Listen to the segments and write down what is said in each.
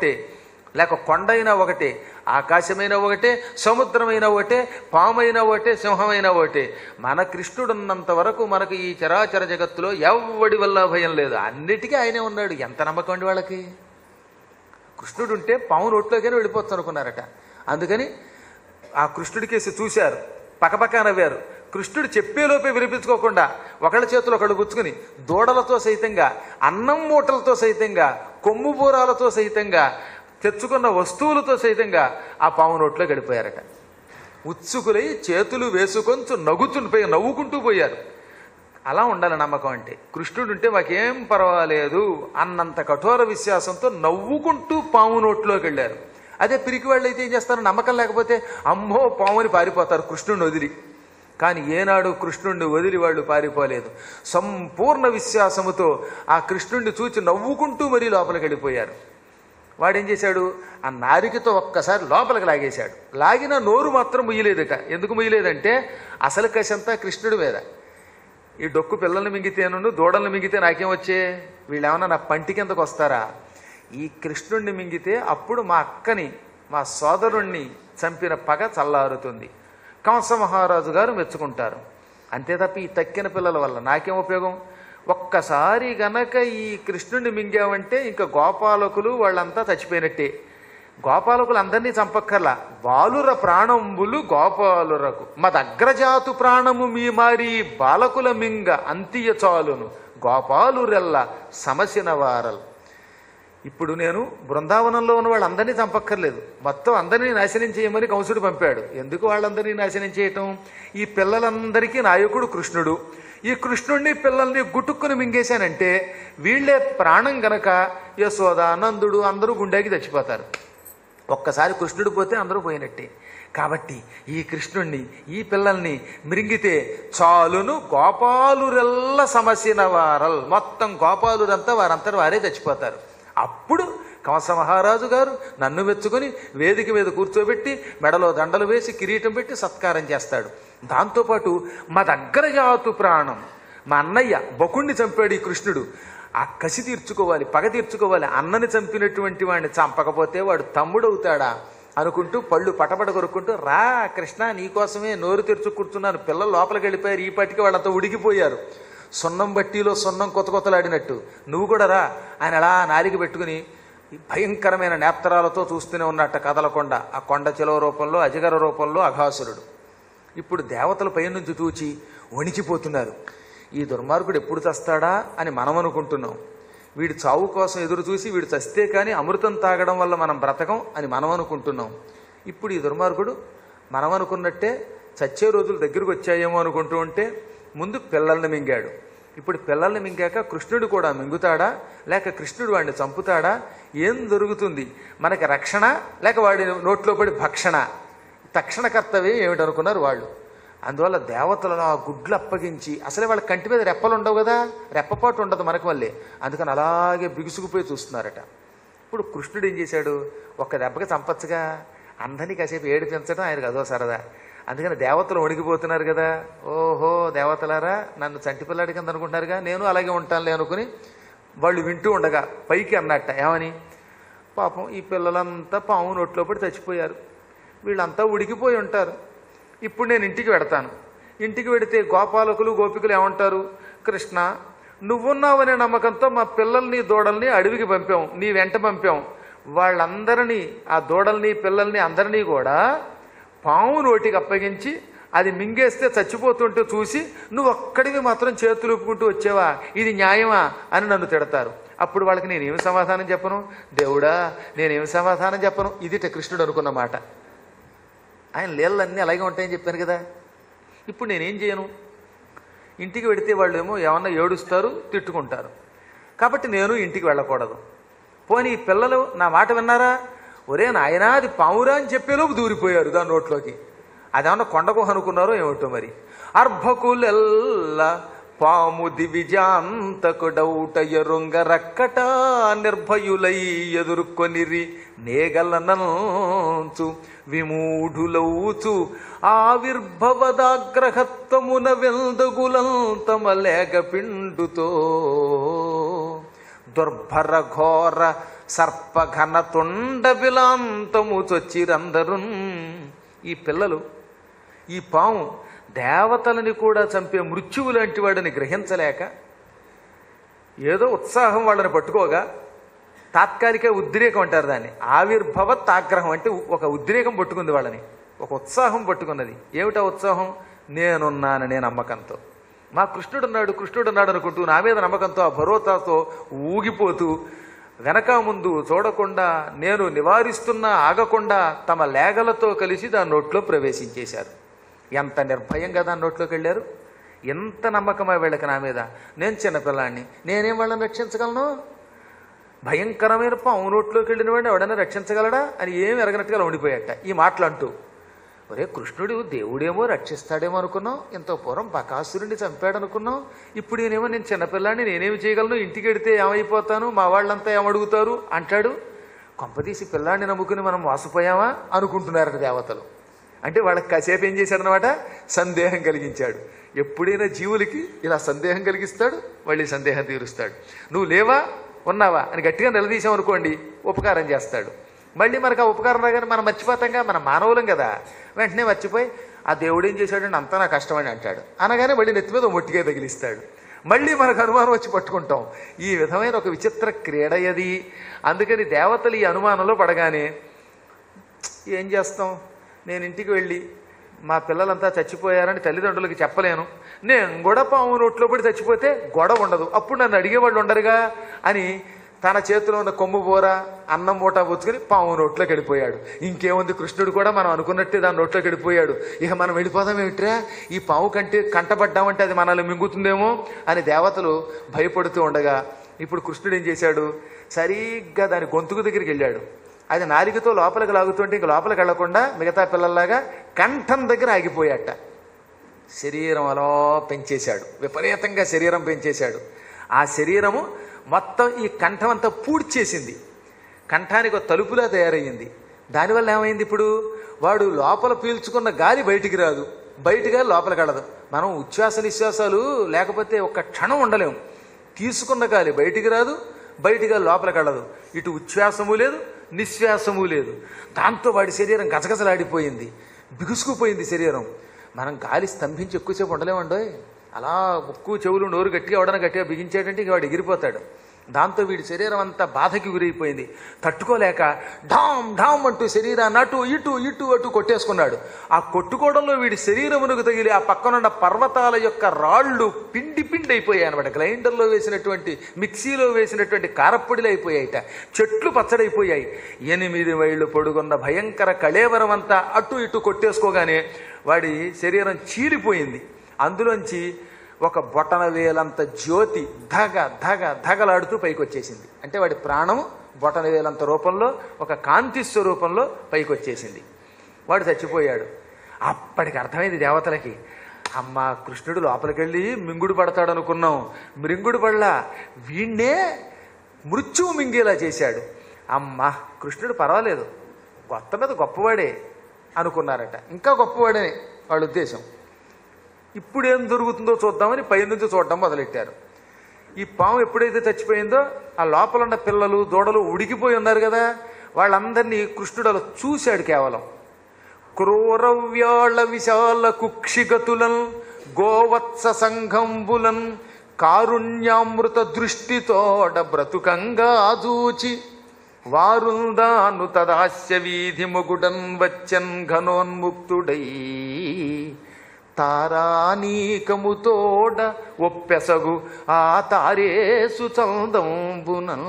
ఒకటే లేక కొండైనా ఒకటే ఆకాశమైన ఒకటే సముద్రమైన ఒకటే పామైన ఒకటే సింహమైన ఒకటే మన కృష్ణుడున్నంత వరకు మనకు ఈ చరాచర జగత్తులో ఎవడి వల్ల భయం లేదు అన్నిటికీ ఆయనే ఉన్నాడు ఎంత నమ్మకం అండి వాళ్ళకి కృష్ణుడు ఉంటే పాము నోట్లోకైనా వెళ్ళిపోతాను అనుకున్నారట అందుకని ఆ కృష్ణుడి కేసి చూశారు పక్కపక్క నవ్వారు కృష్ణుడు చెప్పేలోపే వినిపించుకోకుండా ఒకళ్ళ చేతులు ఒకళ్ళు గుచ్చుకుని దూడలతో సైతంగా అన్నం మూటలతో సైతంగా కొమ్ము బూరాలతో సైతంగా తెచ్చుకున్న వస్తువులతో సైతంగా ఆ పాము నోట్లో గడిపోయారట ఉత్సుకులై చేతులు వేసుకొంచు నవ్వుతుండిపోయి నవ్వుకుంటూ పోయారు అలా ఉండాలి నమ్మకం అంటే కృష్ణుడు ఉంటే మాకేం పర్వాలేదు అన్నంత కఠోర విశ్వాసంతో నవ్వుకుంటూ పాము నోట్లోకి వెళ్ళారు అదే పిరికి వాళ్ళు అయితే ఏం చేస్తారు నమ్మకం లేకపోతే అమ్మో పాముని పారిపోతారు కృష్ణుడిని వదిలి కానీ ఏనాడు కృష్ణుడిని వదిలి వాళ్ళు పారిపోలేదు సంపూర్ణ విశ్వాసముతో ఆ కృష్ణుడిని చూచి నవ్వుకుంటూ మరీ లోపలికి వెళ్ళిపోయారు వాడేం చేశాడు ఆ నారికతో ఒక్కసారి లోపలికి లాగేశాడు లాగిన నోరు మాత్రం ముయ్యలేదట ఎందుకు ముయ్యలేదంటే అసలు కసంతా కృష్ణుడి మీద ఈ డొక్కు పిల్లల్ని మింగితేను దూడల్ని మింగితే నాకేం వచ్చే వీళ్ళు ఏమన్నా నా పంటి కిందకు వస్తారా ఈ కృష్ణుణ్ణి మింగితే అప్పుడు మా అక్కని మా సోదరుణ్ణి చంపిన పగ చల్లారుతుంది కంస మహారాజు గారు మెచ్చుకుంటారు అంతే తప్ప ఈ తక్కిన పిల్లల వల్ల నాకేం ఉపయోగం ఒక్కసారి గనక ఈ కృష్ణుణ్ణి మింగామంటే ఇంకా గోపాలకులు వాళ్ళంతా చచ్చిపోయినట్టే గోపాలకులు అందరినీ చంపక్కర్లా బాలుర ప్రాణంబులు గోపాలురకు మదగ్రజాతు ప్రాణము మీ మారి బాలకుల మింగ అంతియ చాలును గోపాలురెల్ల సమసిన వారల్ ఇప్పుడు నేను బృందావనంలో ఉన్న వాళ్ళందరినీ చంపక్కర్లేదు మొత్తం అందరినీ నాశనం చేయమని కంసుడు పంపాడు ఎందుకు వాళ్ళందరినీ నాశనం చేయటం ఈ పిల్లలందరికీ నాయకుడు కృష్ణుడు ఈ కృష్ణుడిని పిల్లల్ని గుట్టుక్కుని మింగేశానంటే వీళ్ళే ప్రాణం గనక యశోద నందుడు అందరూ గుండెకి చచ్చిపోతారు ఒక్కసారి కృష్ణుడు పోతే అందరూ పోయినట్టే కాబట్టి ఈ కృష్ణుణ్ణి ఈ పిల్లల్ని మృంగితే చాలును గోపాలురెల్ల సమసిన వారల్ మొత్తం గోపాలురంతా వారంతా వారే చచ్చిపోతారు అప్పుడు కంస మహారాజు గారు నన్ను మెచ్చుకొని వేదిక మీద కూర్చోబెట్టి మెడలో దండలు వేసి కిరీటం పెట్టి సత్కారం చేస్తాడు దాంతోపాటు మా దగ్గర జాతు ప్రాణం మా అన్నయ్య బకుణ్ణి చంపాడు ఈ కృష్ణుడు ఆ కసి తీర్చుకోవాలి పగ తీర్చుకోవాలి అన్నని చంపినటువంటి వాడిని చంపకపోతే వాడు తమ్ముడవుతాడా అనుకుంటూ పళ్ళు పటపట కొరుక్కుంటూ రా కృష్ణ నీకోసమే నోరు తెరుచు కూర్చున్నాను పిల్లలు లోపలికి వెళ్ళిపోయారు ఈ పాటికి వాళ్ళంతా ఉడికిపోయారు సున్నం బట్టీలో సున్నం కొత్త కొత్తలాడినట్టు నువ్వు కూడా రా ఆయన అలా నాలిక పెట్టుకుని ఈ భయంకరమైన నేత్రాలతో చూస్తూనే ఉన్నట్ట కదలకొండ ఆ కొండ చిలవ రూపంలో అజగర రూపంలో అఘాసురుడు ఇప్పుడు దేవతల పైనుంచి చూచి వణికిపోతున్నారు ఈ దుర్మార్గుడు ఎప్పుడు చస్తాడా అని మనం అనుకుంటున్నాం వీడి చావు కోసం ఎదురు చూసి వీడు చస్తే కానీ అమృతం తాగడం వల్ల మనం బ్రతకం అని మనం అనుకుంటున్నాం ఇప్పుడు ఈ దుర్మార్గుడు మనం అనుకున్నట్టే చచ్చే రోజులు దగ్గరకు వచ్చాయేమో అనుకుంటూ ఉంటే ముందు పిల్లల్ని మింగాడు ఇప్పుడు పిల్లల్ని మింగాక కృష్ణుడు కూడా మింగుతాడా లేక కృష్ణుడు వాడిని చంపుతాడా ఏం దొరుకుతుంది మనకి రక్షణ లేక వాడి నోట్లో పడి భక్షణ తక్షణ కర్తవ్యం ఏమిటనుకున్నారు వాళ్ళు అందువల్ల దేవతలను ఆ గుడ్లు అప్పగించి అసలే వాళ్ళ కంటి మీద రెప్పలు ఉండవు కదా రెప్పపాటు ఉండదు మనకు మళ్ళీ అందుకని అలాగే బిగుసుకుపోయి చూస్తున్నారట ఇప్పుడు కృష్ణుడు ఏం చేశాడు ఒక్క దెబ్బకి చంపచ్చుగా అందరినీ కాసేపు ఏడిపించడం ఆయనకు అదో సరదా అందుకని దేవతలు వణికిపోతున్నారు కదా ఓహో దేవతలారా నన్ను చంటి పిల్లాడి కింద అనుకుంటున్నారుగా నేను అలాగే ఉంటానులే అనుకుని వాళ్ళు వింటూ ఉండగా పైకి అన్నట్ట ఏమని పాపం ఈ పిల్లలంతా పాము నోట్లో పడి చచ్చిపోయారు వీళ్ళంతా ఉడికిపోయి ఉంటారు ఇప్పుడు నేను ఇంటికి వెడతాను ఇంటికి వెడితే గోపాలకులు గోపికలు ఏమంటారు కృష్ణ నువ్వున్నావనే నమ్మకంతో మా పిల్లల్ని దూడల్ని అడవికి పంపాం నీ వెంట పంపాం వాళ్ళందరినీ ఆ దూడల్ని పిల్లల్ని అందరినీ కూడా పాము నోటికి అప్పగించి అది మింగేస్తే చచ్చిపోతుంటే చూసి నువ్వు ఒక్కడివి మాత్రం చేతులు ఊపుకుంటూ వచ్చావా ఇది న్యాయమా అని నన్ను తిడతారు అప్పుడు వాళ్ళకి నేనేమి సమాధానం చెప్పను దేవుడా నేనేమి సమాధానం చెప్పను ఇదిట కృష్ణుడు అనుకున్న మాట ఆయన నీళ్ళన్నీ అలాగే ఉంటాయని చెప్పాను కదా ఇప్పుడు నేనేం చేయను ఇంటికి వెడితే వాళ్ళు ఏమో ఏమన్నా ఏడుస్తారు తిట్టుకుంటారు కాబట్టి నేను ఇంటికి వెళ్ళకూడదు పోనీ ఈ పిల్లలు నా మాట విన్నారా ఒరే నాయనా అది పావురా అని చెప్పేలోపు దూరిపోయారు దాని నోట్లోకి అదేమన్నా కొండకు అనుకున్నారో ఏమిటో మరి అర్భకులెల్ల పాము దివిజాంతకుడౌట ఎరుంగ రక్కట నిర్భయులై ఎదుర్కొనిరి నేగలనంచు విమూఢులౌచు ఆవిర్భవదాగ్రహత్వమున వెల్దగులంతమ లేక పిండుతో దుర్భర ఘోర సర్పఘన తుండబిలాంతము చొచ్చిరందరున్ ఈ పిల్లలు ఈ పాము దేవతలని కూడా చంపే మృత్యువు లాంటి వాడిని గ్రహించలేక ఏదో ఉత్సాహం వాళ్ళని పట్టుకోగా తాత్కాలిక ఉద్రేకం అంటారు దాన్ని ఆవిర్భవత్ ఆగ్రహం అంటే ఒక ఉద్రేకం పట్టుకుంది వాళ్ళని ఒక ఉత్సాహం పట్టుకున్నది ఏమిటా ఉత్సాహం నేనున్నాననే నమ్మకంతో మా కృష్ణుడు ఉన్నాడు కృష్ణుడు ఉన్నాడు అనుకుంటూ నా మీద నమ్మకంతో ఆ భరోసాతో ఊగిపోతూ వెనక ముందు చూడకుండా నేను నివారిస్తున్నా ఆగకుండా తమ లేగలతో కలిసి దాని నోట్లో ప్రవేశించేశారు ఎంత నిర్భయంగా దాని నోట్లోకి వెళ్ళారు ఎంత నమ్మకమా వీళ్ళకి నా మీద నేను చిన్నపిల్లాడిని నేనేం వాళ్ళని రక్షించగలను భయంకరమైన పాము నోట్లోకి వెళ్ళిన వాడిని ఎవడైనా రక్షించగలడా అని ఏం ఎరగనట్టుగా ఉండిపోయాట ఈ మాటలు అంటూ ఒరే కృష్ణుడు దేవుడేమో రక్షిస్తాడేమో అనుకున్నాం ఇంత పూర్వం బకాసురుడిని చంపాడు అనుకున్నాం ఇప్పుడు నేనేమో నేను చిన్నపిల్లాడిని నేనేమి చేయగలను ఇంటికి వెడితే ఏమైపోతాను మా వాళ్ళంతా ఏమడుగుతారు అంటాడు కొంపదీసి పిల్లాడిని నమ్ముకుని మనం మోసపోయామా అనుకుంటున్నారట దేవతలు అంటే వాళ్ళకి కాసేపు ఏం చేశాడనమాట సందేహం కలిగించాడు ఎప్పుడైనా జీవులకి ఇలా సందేహం కలిగిస్తాడు మళ్ళీ సందేహం తీరుస్తాడు నువ్వు లేవా ఉన్నావా అని గట్టిగా నిలదీసాం అనుకోండి ఉపకారం చేస్తాడు మళ్ళీ మనకు ఆ ఉపకారం రాగానే మనం మర్చిపోతాంగా మన మానవులం కదా వెంటనే మర్చిపోయి ఆ దేవుడు ఏం చేశాడంటే అంతా నా కష్టమని అంటాడు అనగానే మళ్ళీ నెత్తి మీద మొట్టిగా తగిలిస్తాడు మళ్ళీ మనకు అనుమానం వచ్చి పట్టుకుంటాం ఈ విధమైన ఒక విచిత్ర క్రీడ అది అందుకని దేవతలు ఈ అనుమానంలో పడగానే ఏం చేస్తాం నేను ఇంటికి వెళ్ళి మా పిల్లలంతా చచ్చిపోయారని తల్లిదండ్రులకి చెప్పలేను నేను కూడా పాము నోట్లో పడి చచ్చిపోతే గొడవ ఉండదు అప్పుడు నన్ను అడిగేవాళ్ళు ఉండరుగా అని తన చేతిలో ఉన్న కొమ్ము బోర అన్నం మూట పుచ్చుకొని పాము నోట్లోకి వెళ్ళిపోయాడు ఇంకేముంది కృష్ణుడు కూడా మనం అనుకున్నట్టే దాని నోట్లోకి వెళ్ళిపోయాడు ఇక మనం వెళ్ళిపోదాం ఏమిట్రా ఈ పాము కంటే కంటపడ్డామంటే అది మనల్ని మింగుతుందేమో అని దేవతలు భయపడుతూ ఉండగా ఇప్పుడు కృష్ణుడు ఏం చేశాడు సరిగ్గా దాని గొంతుకు దగ్గరికి వెళ్ళాడు అది నాలికతో లోపలికి లాగుతుంటే ఇంక లోపలికి వెళ్లకుండా మిగతా పిల్లల్లాగా కంఠం దగ్గర ఆగిపోయాట శరీరం అలా పెంచేశాడు విపరీతంగా శరీరం పెంచేశాడు ఆ శరీరము మొత్తం ఈ కంఠం అంతా పూడ్చేసింది కంఠానికి ఒక తలుపులా తయారయ్యింది దానివల్ల ఏమైంది ఇప్పుడు వాడు లోపల పీల్చుకున్న గాలి బయటికి రాదు బయటిగా లోపలికి వెళ్ళదు మనం ఉచ్ఛ్వాస నిశ్వాసాలు లేకపోతే ఒక్క క్షణం ఉండలేము తీసుకున్న గాలి బయటికి రాదు బయటిగా లోపలికి వెళ్ళదు ఇటు ఉచ్ఛ్వాసము లేదు నిశ్వాసము లేదు దాంతో వాడి శరీరం గజగజలాడిపోయింది బిగుసుకుపోయింది శరీరం మనం గాలి స్తంభించి ఎక్కువసేపు ఉండలేమండోయ్ అలా ముక్కు చెవులు నోరు గట్టిగా ఎవడన గట్టిగా బిగించేటంటే ఇంక వాడు ఎగిరిపోతాడు దాంతో వీడి శరీరం అంతా బాధకి గురైపోయింది తట్టుకోలేక ఢామ్ ఢామ్ అంటూ శరీరాన్ని అటు ఇటు ఇటు అటు కొట్టేసుకున్నాడు ఆ కొట్టుకోవడంలో వీడి శరీరమునకు తగిలి ఆ పక్కనున్న పర్వతాల యొక్క రాళ్ళు పిండి పిండి అయిపోయాయి అనమాట గ్రైండర్లో వేసినటువంటి మిక్సీలో వేసినటువంటి కారప్పొడిలు అయిపోయాయిట చెట్లు పచ్చడైపోయాయి ఎనిమిది మైళ్ళు పొడుగున్న భయంకర కళేవరం అంతా అటు ఇటు కొట్టేసుకోగానే వాడి శరీరం చీలిపోయింది అందులోంచి ఒక బొటన వేలంత జ్యోతి ధగ ధగ ధగలాడుతూ పైకి వచ్చేసింది అంటే వాడి ప్రాణం బొటన వేలంత రూపంలో ఒక కాంతి స్వరూపంలో పైకి వచ్చేసింది వాడు చచ్చిపోయాడు అప్పటికి అర్థమైంది దేవతలకి అమ్మ కృష్ణుడు లోపలికెళ్ళి మింగుడు పడతాడు అనుకున్నాం మృంగుడు పడలా వీణ్ణే మృత్యువు మింగేలా చేశాడు అమ్మ కృష్ణుడు పర్వాలేదు కొత్త మీద గొప్పవాడే అనుకున్నారట ఇంకా గొప్పవాడే వాళ్ళ ఉద్దేశం ఇప్పుడు ఏం దొరుకుతుందో చూద్దామని పైనుంచి చూడడం మొదలెట్టారు ఈ పాము ఎప్పుడైతే చచ్చిపోయిందో ఆ లోపల ఉన్న పిల్లలు దూడలు ఉడికిపోయి ఉన్నారు కదా వాళ్ళందరినీ కృష్ణుడు అలా చూశాడు కేవలం క్రూరవ్యాళ విశాల కుక్షిగతులన్ గోవత్స సంఘంబులన్ కారుణ్యామృత దృష్టితోడ బ్రతుకంగా చూచి వారుందాను తదాస్య వీధి మొగుడన్ వచ్చన్ ఘనోన్ముక్తుడై తారానీకముతోడ ఒప్పెసగు ఆ తారేసు చందంబునన్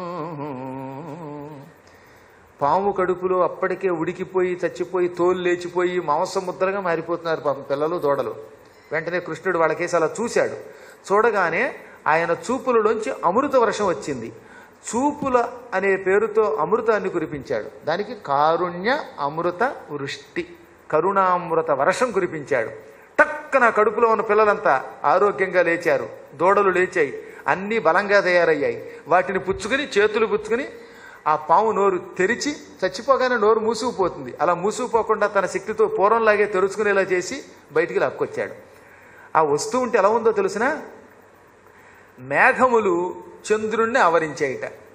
పాము కడుపులో అప్పటికే ఉడికిపోయి చచ్చిపోయి తోలు లేచిపోయి మాంసం ముద్దలుగా మారిపోతున్నారు పాపం పిల్లలు దూడలు వెంటనే కృష్ణుడు వాళ్ళకేసి అలా చూశాడు చూడగానే ఆయన చూపులలోంచి అమృత వర్షం వచ్చింది చూపుల అనే పేరుతో అమృతాన్ని కురిపించాడు దానికి కారుణ్య అమృత వృష్టి కరుణామృత వర్షం కురిపించాడు టక్కన కడుపులో ఉన్న పిల్లలంతా ఆరోగ్యంగా లేచారు దూడలు లేచాయి అన్నీ బలంగా తయారయ్యాయి వాటిని పుచ్చుకుని చేతులు పుచ్చుకుని ఆ పాము నోరు తెరిచి చచ్చిపోగానే నోరు మూసుకుపోతుంది అలా మూసుకుపోకుండా తన శక్తితో పూర్వంలాగే తెరుచుకునేలా చేసి బయటికి లాక్కొచ్చాడు ఆ వస్తువు ఉంటే ఎలా ఉందో తెలిసిన మేఘములు చంద్రుణ్ణి ఆవరించాయిట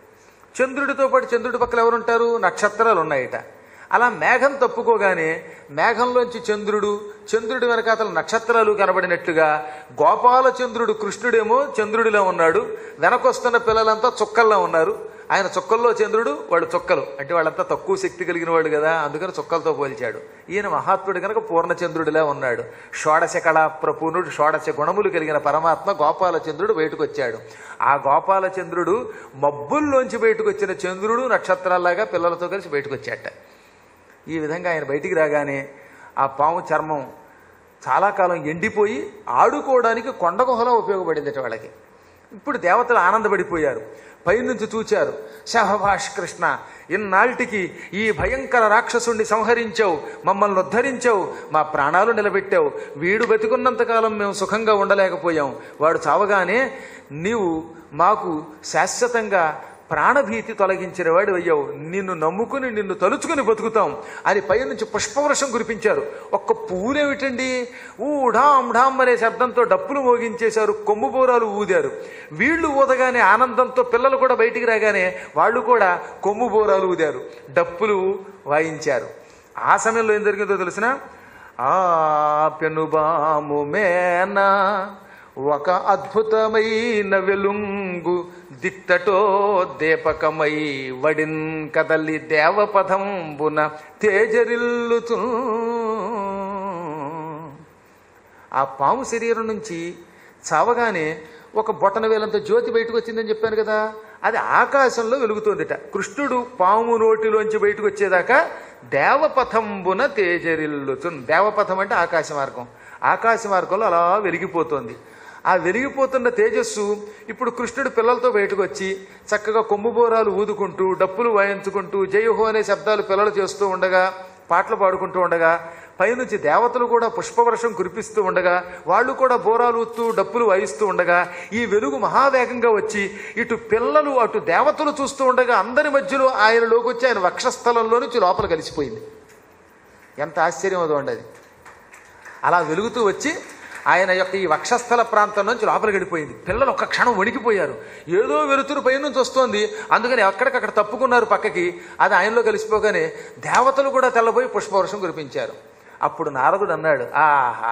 చంద్రుడితో పాటు చంద్రుడి పక్కన ఎవరుంటారు నక్షత్రాలు ఉన్నాయట అలా మేఘం తప్పుకోగానే మేఘంలోంచి చంద్రుడు చంద్రుడి వెనకాతల నక్షత్రాలు కనబడినట్టుగా గోపాలచంద్రుడు కృష్ణుడేమో చంద్రుడిలో ఉన్నాడు వెనకొస్తున్న పిల్లలంతా చుక్కల్లో ఉన్నారు ఆయన చుక్కల్లో చంద్రుడు వాడు చుక్కలు అంటే వాళ్ళంతా తక్కువ శక్తి కలిగిన వాడు కదా అందుకని చుక్కలతో పోల్చాడు ఈయన మహాత్ముడు కనుక పూర్ణచంద్రుడిలా ఉన్నాడు షోడశ కళా ప్రపూర్ణుడు షోడశ గుణములు కలిగిన పరమాత్మ గోపాలచంద్రుడు బయటకు వచ్చాడు ఆ గోపాలచంద్రుడు మబ్బుల్లోంచి బయటకు వచ్చిన చంద్రుడు నక్షత్రాల్లాగా పిల్లలతో కలిసి బయటకు వచ్చాట ఈ విధంగా ఆయన బయటికి రాగానే ఆ పాము చర్మం చాలా కాలం ఎండిపోయి ఆడుకోవడానికి కొండ గుహలో ఉపయోగపడిందట వాళ్ళకి ఇప్పుడు దేవతలు ఆనందపడిపోయారు పైనుంచి చూచారు శహభాష్ కృష్ణ ఇన్నాళ్ళకి ఈ భయంకర రాక్షసుణ్ణి సంహరించావు మమ్మల్ని ఉద్ధరించావు మా ప్రాణాలు నిలబెట్టావు వీడు బతికున్నంతకాలం మేము సుఖంగా ఉండలేకపోయాం వాడు చావగానే నీవు మాకు శాశ్వతంగా ప్రాణభీతి తొలగించిన వాడు అయ్యావు నిన్ను నమ్ముకుని నిన్ను తలుచుకుని బతుకుతాం అని పైనుంచి పుష్పవృషం కురిపించారు ఒక్క పువ్వులేమిటండి ఊ ఢామ్ ఢామ్ అనే శబ్దంతో డప్పులు మోగించేశారు కొమ్ము బోరాలు ఊదారు వీళ్ళు ఊదగానే ఆనందంతో పిల్లలు కూడా బయటికి రాగానే వాళ్ళు కూడా కొమ్ము బోరాలు ఊదారు డప్పులు వాయించారు ఆ సమయంలో ఏం జరిగిందో తెలిసిన ఆ పెనుబాము మేనా ఒక అద్భుతమైన వెలుంగు దిత్తటో దీపకమై వడిన్ కదలి దేవపథంబున తేజరిల్లుతూ ఆ పాము శరీరం నుంచి చావగానే ఒక బొటన వేలంత జ్యోతి బయటకు వచ్చిందని చెప్పాను కదా అది ఆకాశంలో వెలుగుతోందిట కృష్ణుడు పాము నోటిలోంచి బయటకు వచ్చేదాకా దేవపథంబున తేజరిల్లుతున్ దేవపథం అంటే ఆకాశ మార్గం ఆకాశ మార్గంలో అలా వెలిగిపోతోంది ఆ వెలిగిపోతున్న తేజస్సు ఇప్పుడు కృష్ణుడు పిల్లలతో బయటకు వచ్చి చక్కగా కొమ్ము బోరాలు ఊదుకుంటూ డప్పులు వాయించుకుంటూ జయహో అనే శబ్దాలు పిల్లలు చేస్తూ ఉండగా పాటలు పాడుకుంటూ ఉండగా పైనుంచి దేవతలు కూడా పుష్పవర్షం కురిపిస్తూ ఉండగా వాళ్ళు కూడా బోరాలు ఊత్తూ డప్పులు వాయిస్తూ ఉండగా ఈ వెలుగు మహావేగంగా వచ్చి ఇటు పిల్లలు అటు దేవతలు చూస్తూ ఉండగా అందరి మధ్యలో ఆయనలోకి వచ్చి ఆయన వక్షస్థలంలో నుంచి లోపల కలిసిపోయింది ఎంత ఆశ్చర్యం అదో ఉండదు అలా వెలుగుతూ వచ్చి ఆయన యొక్క ఈ వక్షస్థల ప్రాంతం నుంచి లోపలికి వెళ్ళిపోయింది పిల్లలు ఒక్క క్షణం వణికిపోయారు ఏదో వెలుతురు పైనుంచి వస్తోంది అందుకని ఎక్కడికక్కడ తప్పుకున్నారు పక్కకి అది ఆయనలో కలిసిపోగానే దేవతలు కూడా తెల్లబోయి పుష్పవర్షం కురిపించారు అప్పుడు నారదుడు అన్నాడు ఆహా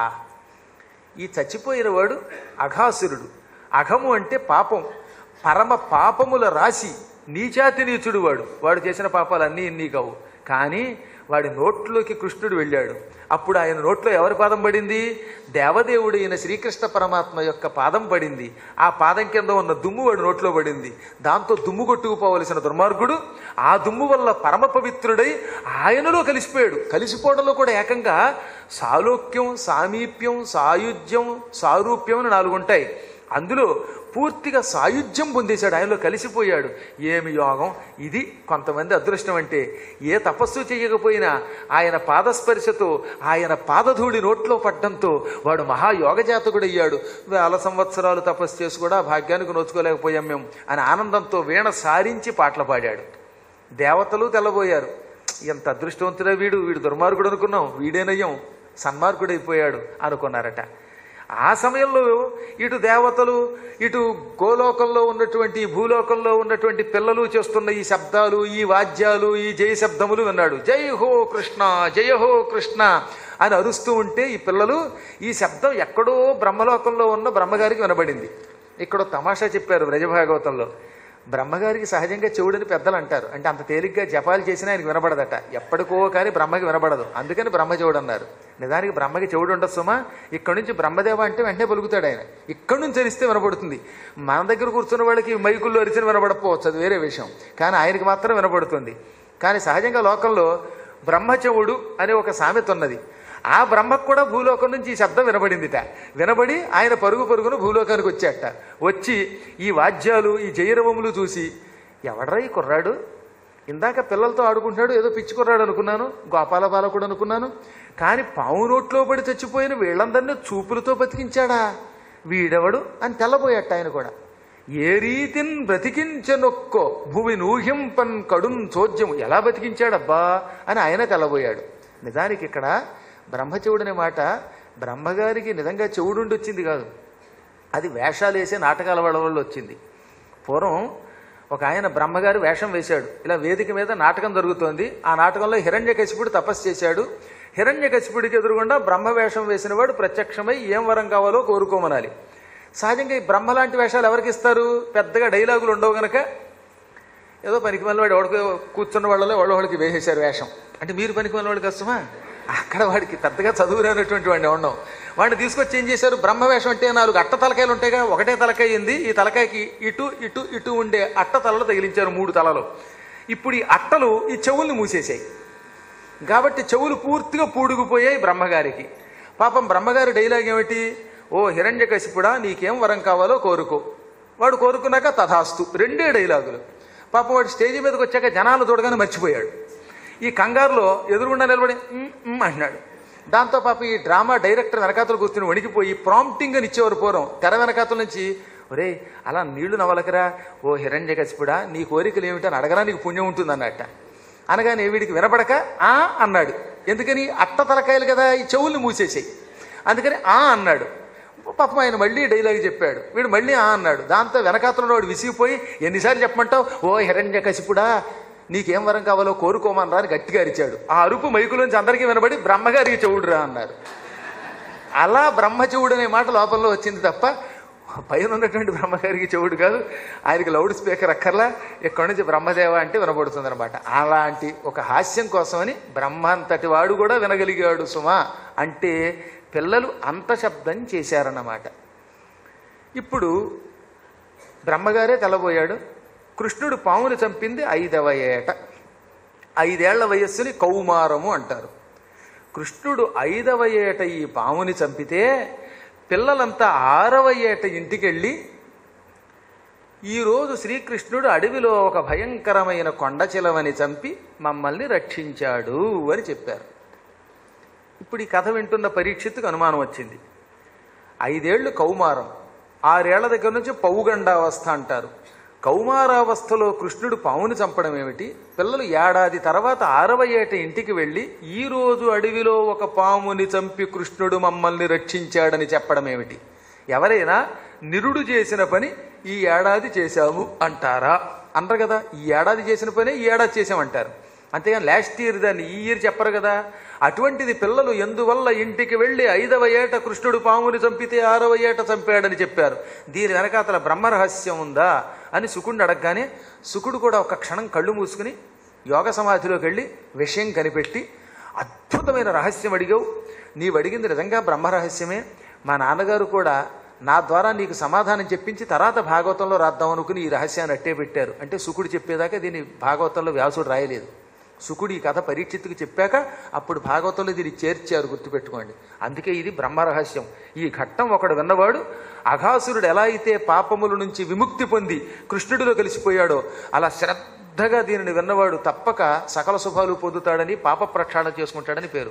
ఈ చచ్చిపోయిన వాడు అఘాసురుడు అఘము అంటే పాపం పరమ పాపముల రాశి నీచాతి నీచుడు వాడు వాడు చేసిన పాపాలు అన్నీ ఇన్ని కావు కానీ వాడి నోట్లోకి కృష్ణుడు వెళ్ళాడు అప్పుడు ఆయన నోట్లో ఎవరి పాదం పడింది దేవదేవుడు అయిన శ్రీకృష్ణ పరమాత్మ యొక్క పాదం పడింది ఆ పాదం కింద ఉన్న దుమ్ము వాడి నోట్లో పడింది దాంతో దుమ్ము కొట్టుకుపోవలసిన దుర్మార్గుడు ఆ దుమ్ము వల్ల పరమ పవిత్రుడై ఆయనలో కలిసిపోయాడు కలిసిపోవడంలో కూడా ఏకంగా సాలోక్యం సామీప్యం సాయుధ్యం సారూప్యం అని నాలుగు ఉంటాయి అందులో పూర్తిగా సాయుధ్యం పొందేశాడు ఆయనలో కలిసిపోయాడు ఏమి యోగం ఇది కొంతమంది అదృష్టం అంటే ఏ తపస్సు చేయకపోయినా ఆయన పాదస్పర్శతో ఆయన పాదధూళి నోట్లో పడ్డంతో వాడు మహాయోగజాతకుడయ్యాడు వేల సంవత్సరాలు తపస్సు చేసి కూడా ఆ భాగ్యానికి నోచుకోలేకపోయాం మేము అని ఆనందంతో వీణ సారించి పాటలు పాడాడు దేవతలు తెల్లబోయారు ఎంత అదృష్టవంతుడా వీడు వీడు దుర్మార్గుడు అనుకున్నాం వీడేనయ్యం సన్మార్గుడైపోయాడు అనుకున్నారట ఆ సమయంలో ఇటు దేవతలు ఇటు గోలోకంలో ఉన్నటువంటి భూలోకంలో ఉన్నటువంటి పిల్లలు చేస్తున్న ఈ శబ్దాలు ఈ వాద్యాలు ఈ జయ శబ్దములు విన్నాడు జై హో కృష్ణ జయ హో కృష్ణ అని అరుస్తూ ఉంటే ఈ పిల్లలు ఈ శబ్దం ఎక్కడో బ్రహ్మలోకంలో ఉన్న బ్రహ్మగారికి వినబడింది ఇక్కడ తమాషా చెప్పారు వ్రజభాగవతంలో బ్రహ్మగారికి సహజంగా చెవుడని పెద్దలు అంటారు అంటే అంత తేలిగ్గా జపాలు చేసినా ఆయనకి వినపడదట ఎప్పటికో కానీ బ్రహ్మకి వినపడదు అందుకని బ్రహ్మ చెవుడు అన్నారు నిజానికి బ్రహ్మకి చెవుడు ఉండదు సుమా ఇక్కడి నుంచి బ్రహ్మదేవ అంటే వెంటనే పలుకుతాడు ఆయన ఇక్కడి నుంచి అరిస్తే వినపడుతుంది మన దగ్గర కూర్చున్న వాళ్ళకి మైకుల్లో అరిచిన వినపడకపోవచ్చు అది వేరే విషయం కానీ ఆయనకి మాత్రం వినపడుతుంది కానీ సహజంగా లోకంలో బ్రహ్మచెవుడు అనే ఒక సామెత ఉన్నది ఆ బ్రహ్మకు కూడా భూలోకం నుంచి ఈ శబ్దం వినబడిందిట వినబడి ఆయన పరుగు పరుగును భూలోకానికి వచ్చాట వచ్చి ఈ వాద్యాలు ఈ జయరవములు చూసి ఎవడ్రా ఈ కుర్రాడు ఇందాక పిల్లలతో ఆడుకుంటున్నాడు ఏదో పిచ్చి కుర్రాడు అనుకున్నాను గోపాల బాలకుడు అనుకున్నాను కానీ పావు నోట్లో పడి చచ్చిపోయిన వీళ్ళందరినీ చూపులతో బతికించాడా వీడెవడు అని తెల్లబోయట ఆయన కూడా ఏ రీతిన్ బ్రతికించనొక్కో భూమి నూహింపన్ కడున్ చోద్యము ఎలా బతికించాడబ్బా అని ఆయన తెల్లబోయాడు నిజానికి ఇక్కడ బ్రహ్మచెవుడు అనే మాట బ్రహ్మగారికి నిజంగా చెవుడుండి వచ్చింది కాదు అది వేషాలు వేసే నాటకాల వాళ్ళ వల్ల వచ్చింది పూర్వం ఒక ఆయన బ్రహ్మగారు వేషం వేశాడు ఇలా వేదిక మీద నాటకం జరుగుతోంది ఆ నాటకంలో హిరణ్యకశిపుడు తపస్సు చేశాడు హిరణ్యకశిపుడికి ఎదురుగుండా బ్రహ్మ వేషం వేసిన వాడు ప్రత్యక్షమై ఏం వరం కావాలో కోరుకోమనాలి సహజంగా ఈ బ్రహ్మ లాంటి వేషాలు ఎవరికి ఇస్తారు పెద్దగా డైలాగులు ఉండవు గనక ఏదో పనికి మళ్ళీ వాడు ఎవడికి కూర్చున్న వాళ్ళలో వాళ్ళ వాళ్ళకి వేసేశారు వేషం అంటే మీరు పనికి మళ్ళీ వాడికి వస్తామా అక్కడ వాడికి పెద్దగా చదువు రానటువంటి వాడిని ఉండడం వాడిని తీసుకొచ్చి ఏం చేశారు బ్రహ్మవేషం అంటే నాలుగు అట్ట తలకాయలు ఉంటాయిగా ఒకటే తలకాయ ఉంది ఈ తలకాయకి ఇటు ఇటు ఇటు ఉండే అట్ట తలలు తగిలించారు మూడు తలలు ఇప్పుడు ఈ అట్టలు ఈ చెవుల్ని మూసేసాయి కాబట్టి చెవులు పూర్తిగా పూడుకుపోయాయి బ్రహ్మగారికి పాపం బ్రహ్మగారి డైలాగ్ ఏమిటి ఓ హిరణ్యకశిపుడా నీకేం వరం కావాలో కోరుకో వాడు కోరుకున్నాక తథాస్తు రెండే డైలాగులు పాపం వాడు స్టేజ్ మీదకి వచ్చాక జనాలు చూడగానే మర్చిపోయాడు ఈ కంగారులో ఎదురుగుండా నిలబడి "ఉమ్, ఉమ్" అంటున్నాడు దాంతో పాప ఈ డ్రామా డైరెక్టర్ వెనకాతలు కూర్చుని వణికిపోయి ప్రాంప్టింగ్ అని ఇచ్చేవారు పూర్వం తెర వెనకాతల నుంచి ఒరే అలా నీళ్లు నవలకరా ఓ హిరణ్యకశిపుడా నీ కోరికలు ఏమిటని అడగరా నీకు పుణ్యం ఉంటుంది అన్నట్ట అనగానే వీడికి వినపడక ఆ అన్నాడు ఎందుకని అట్ట తలకాయలు కదా ఈ చెవుల్ని మూసేసాయి అందుకని ఆ అన్నాడు పాపం ఆయన మళ్ళీ డైలాగ్ చెప్పాడు వీడు మళ్ళీ ఆ అన్నాడు దాంతో వెనకాతలో వాడు విసిగిపోయి ఎన్నిసార్లు చెప్పమంటావు ఓ హిరణ్య కసిపుడా నీకేం వరం కావాలో కోరుకోమనరా అని గట్టిగా అరిచాడు ఆ అరుపు మైకులోంచి అందరికీ వినబడి బ్రహ్మగారికి చెవుడురా అన్నారు అలా బ్రహ్మచెవుడు అనే మాట లోపల వచ్చింది తప్ప పైన ఉన్నటువంటి బ్రహ్మగారికి చెవుడు కాదు ఆయనకి లౌడ్ స్పీకర్ అక్కర్లా ఇక్కడి నుంచి బ్రహ్మదేవ అంటే వినబడుతుంది అనమాట అలాంటి ఒక హాస్యం కోసమని బ్రహ్మ అంతటి వాడు కూడా వినగలిగాడు సుమా అంటే పిల్లలు అంత శబ్దం చేశారన్నమాట ఇప్పుడు బ్రహ్మగారే తెల్లబోయాడు కృష్ణుడు పాముని చంపింది ఐదవ ఏట ఐదేళ్ల వయస్సుని కౌమారము అంటారు కృష్ణుడు ఐదవ ఏట ఈ పాముని చంపితే పిల్లలంతా ఆరవ ఏట ఇంటికెళ్ళి ఈరోజు శ్రీకృష్ణుడు అడవిలో ఒక భయంకరమైన కొండ చిలవని చంపి మమ్మల్ని రక్షించాడు అని చెప్పారు ఇప్పుడు ఈ కథ వింటున్న పరీక్షిత్తుకు అనుమానం వచ్చింది ఐదేళ్లు కౌమారం ఆరేళ్ల దగ్గర నుంచి పౌగండావస్థ అంటారు కౌమారావస్థలో కృష్ణుడు పావుని చంపడం ఏమిటి పిల్లలు ఏడాది తర్వాత ఆరవ ఏట ఇంటికి వెళ్ళి ఈ రోజు అడవిలో ఒక పాముని చంపి కృష్ణుడు మమ్మల్ని రక్షించాడని చెప్పడం ఏమిటి ఎవరైనా నిరుడు చేసిన పని ఈ ఏడాది చేశాము అంటారా అంటారు కదా ఈ ఏడాది చేసిన పనే ఈ ఏడాది చేసామంటారు అంతేగాని లాస్ట్ ఇయర్ దాన్ని ఈ ఇయర్ చెప్పరు కదా అటువంటిది పిల్లలు ఎందువల్ల ఇంటికి వెళ్ళి ఐదవ ఏట కృష్ణుడు పాముని చంపితే ఆరవ ఏట చంపాడని చెప్పారు దీని వెనకాతల బ్రహ్మరహస్యం ఉందా అని సుకుడిని అడగగానే సుకుడు కూడా ఒక క్షణం కళ్ళు మూసుకుని యోగ సమాధిలోకి వెళ్ళి విషయం కనిపెట్టి అద్భుతమైన రహస్యం అడిగావు నీవు అడిగింది నిజంగా బ్రహ్మరహస్యమే మా నాన్నగారు కూడా నా ద్వారా నీకు సమాధానం చెప్పించి తర్వాత భాగవతంలో రాద్దాం అనుకుని ఈ రహస్యాన్ని అట్టే పెట్టారు అంటే సుకుడు చెప్పేదాకా దీన్ని భాగవతంలో వ్యాసుడు రాయలేదు సుకుడు ఈ కథ పరీక్షిత్తుకు చెప్పాక అప్పుడు భాగవతంలో దీన్ని చేర్చారు గుర్తుపెట్టుకోండి అందుకే ఇది బ్రహ్మరహస్యం ఈ ఘట్టం ఒకడు విన్నవాడు అఘాసురుడు ఎలా అయితే పాపముల నుంచి విముక్తి పొంది కృష్ణుడిలో కలిసిపోయాడో అలా శ్రద్ధగా దీనిని విన్నవాడు తప్పక సకల శుభాలు పొందుతాడని పాప ప్రక్షాళన చేసుకుంటాడని పేరు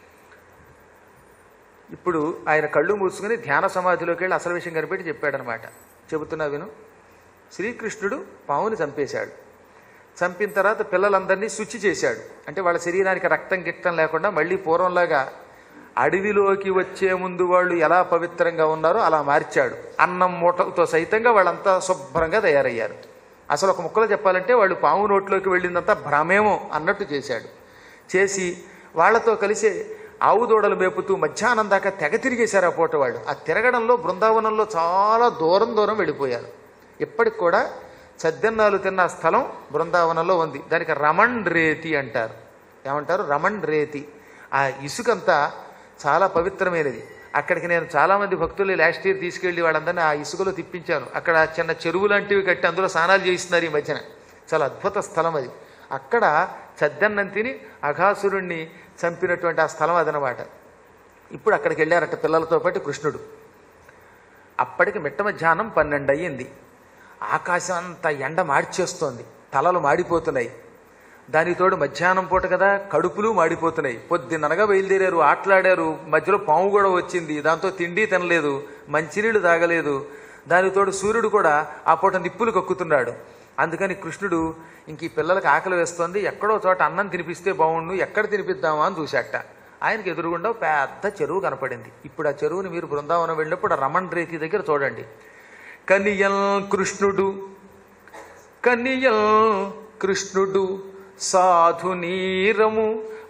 ఇప్పుడు ఆయన కళ్ళు మూసుకుని ధ్యాన సమాధిలోకి వెళ్ళి అసలు విషయం కనిపెట్టి చెప్పాడనమాట చెబుతున్నా విను శ్రీకృష్ణుడు పావుని చంపేశాడు చంపిన తర్వాత పిల్లలందరినీ శుచి చేశాడు అంటే వాళ్ళ శరీరానికి రక్తం గిట్టం లేకుండా మళ్ళీ పూర్వంలాగా అడవిలోకి వచ్చే ముందు వాళ్ళు ఎలా పవిత్రంగా ఉన్నారో అలా మార్చాడు అన్నం మూటలతో సైతంగా వాళ్ళంతా శుభ్రంగా తయారయ్యారు అసలు ఒక ముక్కలో చెప్పాలంటే వాళ్ళు పాము నోట్లోకి వెళ్ళిందంతా భ్రమేమో అన్నట్టు చేశాడు చేసి వాళ్ళతో కలిసి ఆవు దూడలు మేపుతూ మధ్యాహ్నం దాకా తెగ తిరిగేశారు ఆ పూట వాళ్ళు ఆ తిరగడంలో బృందావనంలో చాలా దూరం దూరం వెళ్ళిపోయారు ఇప్పటికి కూడా సద్దెన్నాలు తిన్న స్థలం బృందావనంలో ఉంది దానికి రమణ్ రేతి అంటారు ఏమంటారు రమణ్ రేతి ఆ ఇసుకంతా చాలా పవిత్రమైనది అక్కడికి నేను చాలామంది భక్తులు లాస్ట్ ఇయర్ తీసుకెళ్లి వాళ్ళందరినీ ఆ ఇసుకలో తిప్పించాను అక్కడ చిన్న చెరువు లాంటివి కట్టి అందులో స్నానాలు చేయిస్తున్నారు ఈ మధ్యన చాలా అద్భుత స్థలం అది అక్కడ చద్దన్నం తిని అఘాసురుణ్ణి చంపినటువంటి ఆ స్థలం అదనమాట ఇప్పుడు అక్కడికి వెళ్ళారట పిల్లలతో పాటు కృష్ణుడు అప్పటికి మిట్ట మధ్యాహ్నం పన్నెండు అయ్యింది ఆకాశం అంతా ఎండ మార్చేస్తోంది తలలు మాడిపోతున్నాయి దానికి తోడు మధ్యాహ్నం పూట కదా కడుపులు మాడిపోతున్నాయి పొద్దున్ననగా బయలుదేరారు ఆటలాడారు మధ్యలో పాము కూడా వచ్చింది దాంతో తిండి తినలేదు మంచినీళ్ళు తాగలేదు దానికి తోడు సూర్యుడు కూడా ఆ పూట నిప్పులు కక్కుతున్నాడు అందుకని కృష్ణుడు ఇంక ఈ పిల్లలకి ఆకలి వేస్తోంది ఎక్కడో చోట అన్నం తినిపిస్తే బాగుండు ఎక్కడ తినిపిద్దామా అని చూశాట ఆయనకి ఎదురుగుండా ఓ పెద్ద చెరువు కనపడింది ఇప్పుడు ఆ చెరువుని మీరు బృందావనం వెళ్ళినప్పుడు ఆ రమణ్ రేతి దగ్గర చూడండి కనియల్ కృష్ణుడు కనియల్ కృష్ణుడు సాధు నీరము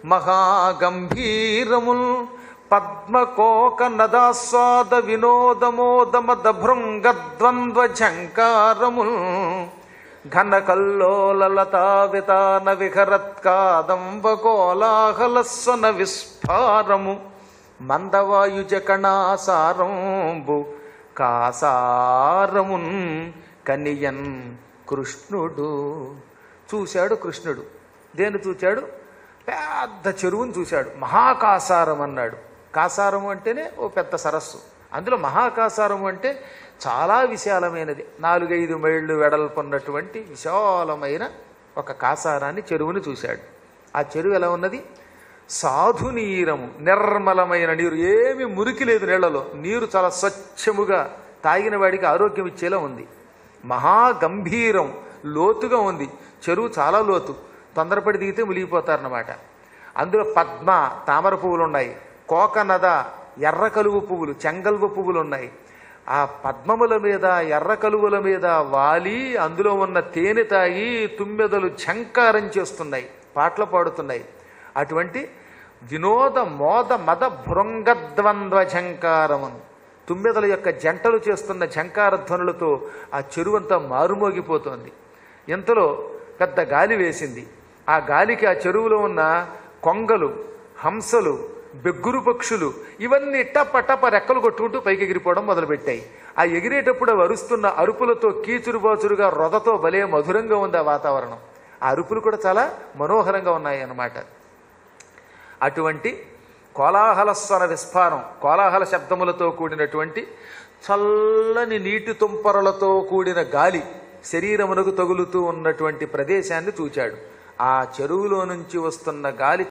మహాగంభీరముల్ పద్మకోక నదాస్వాద వినోదమోదమద భృంగద్వంద్వ ఝంకారముల్ ఘన కల్లోలలతా వితాన విహరత్కాదంబ కోలాహలస్వన విస్ఫారము మందవాయుజ కణాసారంబు కాసారమున్ కనియన్ కృష్ణుడు చూశాడు కృష్ణుడు దేన్ని చూశాడు పెద్ద చెరువును చూశాడు మహాకాసారం అన్నాడు కాసారం అంటేనే ఓ పెద్ద సరస్సు అందులో మహాకాసారం అంటే చాలా విశాలమైనది నాలుగైదు మైళ్ళు వెడల్పున్నటువంటి విశాలమైన ఒక కాసారాన్ని చెరువుని చూశాడు ఆ చెరువు ఎలా ఉన్నది సాధు నీరము నిర్మలమైన నీరు ఏమి మురికి లేదు నీళ్లలో నీరు చాలా స్వచ్ఛముగా తాగిన వాడికి ఆరోగ్యం ఇచ్చేలా ఉంది మహాగంభీరం లోతుగా ఉంది చెరువు చాలా లోతు తొందరపడి దిగితే మునిగిపోతారన్నమాట అందులో పద్మ తామర పువ్వులు ఉన్నాయి కోకనద ఎర్ర కలువు పువ్వులు చెంగల్వ పువ్వులు ఉన్నాయి ఆ పద్మముల మీద ఎర్ర కలువుల మీద వాలి అందులో ఉన్న తేనె తాగి తుమ్మెదలు ఝంకారం చేస్తున్నాయి పాటలు పాడుతున్నాయి అటువంటి వినోద మోద మద భృంగద్వంద్వ ఝంకారమును తుమ్మెదల యొక్క జంటలు చేస్తున్న ఝంకార ధ్వనులతో ఆ చెరువంతా మారుమోగిపోతోంది ఇంతలో పెద్ద గాలి వేసింది ఆ గాలికి ఆ చెరువులో ఉన్న కొంగలు హంసలు బెగ్గురు పక్షులు ఇవన్నీ టప టప రెక్కలు కొట్టుకుంటూ పైకి ఎగిరిపోవడం మొదలుపెట్టాయి ఆ ఎగిరేటప్పుడు అవి అరుస్తున్న అరుపులతో కీచురుబాచురుగా రొదతో భలే మధురంగా ఉంది ఆ వాతావరణం ఆ అరుపులు కూడా చాలా మనోహరంగా ఉన్నాయి అన్నమాట అటువంటి కోలాహల స్వర విస్ఫారం కోలాహల శబ్దములతో కూడినటువంటి చల్లని నీటి తుంపరలతో కూడిన గాలి శరీరమునకు తగులుతూ ఉన్నటువంటి ప్రదేశాన్ని చూచాడు ఆ చెరువులో నుంచి వస్తున్న గాలి